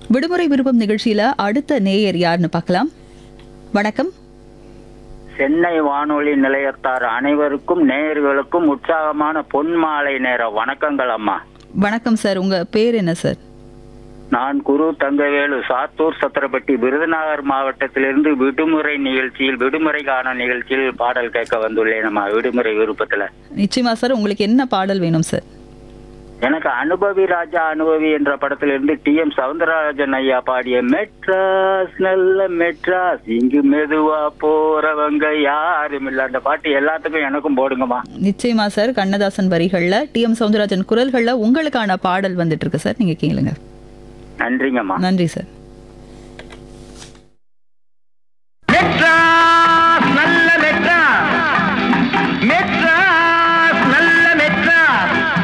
விடுமுறை விருப்பம் நிகழ்ச்சியில அடுத்த நேயர் யாருன்னு பார்க்கலாம் வணக்கம் சென்னை வானொலி நிலையத்தார் அனைவருக்கும் நேயர்களுக்கும் உற்சாகமான பொன்மாலை நேர வணக்கங்கள் அம்மா வணக்கம் சார் உங்க பேர் என்ன சார் நான் குரு தங்கவேலு சாத்தூர் சத்திரப்பட்டி விருதுநகர் மாவட்டத்திலிருந்து விடுமுறை நிகழ்ச்சியில் விடுமுறை காண நிகழ்ச்சியில் பாடல் கேட்க வந்துள்ளேன் அம்மா விடுமுறை விருப்பத்துல நிச்சயமா சார் உங்களுக்கு என்ன பாடல் வேணும் சார் எனக்கு அனுபவி ராஜா அனுபவி என்ற படத்திலிருந்து டி எம் சவுந்தரராஜன் ஐயா பாடிய மெட்ராஸ் நல்ல மெட்ராஸ் இங்கு மெதுவா போறவங்க யாரும் இல்ல அந்த பாட்டு எல்லாத்துக்கும் எனக்கும் போடுங்கம்மா நிச்சயமா சார் கண்ணதாசன் வரிகள்ல டி எம் சவுந்தரராஜன் குரல்கள்ல உங்களுக்கான பாடல் வந்துட்டு இருக்கு சார் நீங்க கேளுங்க நன்றிங்கம்மா நன்றி சார்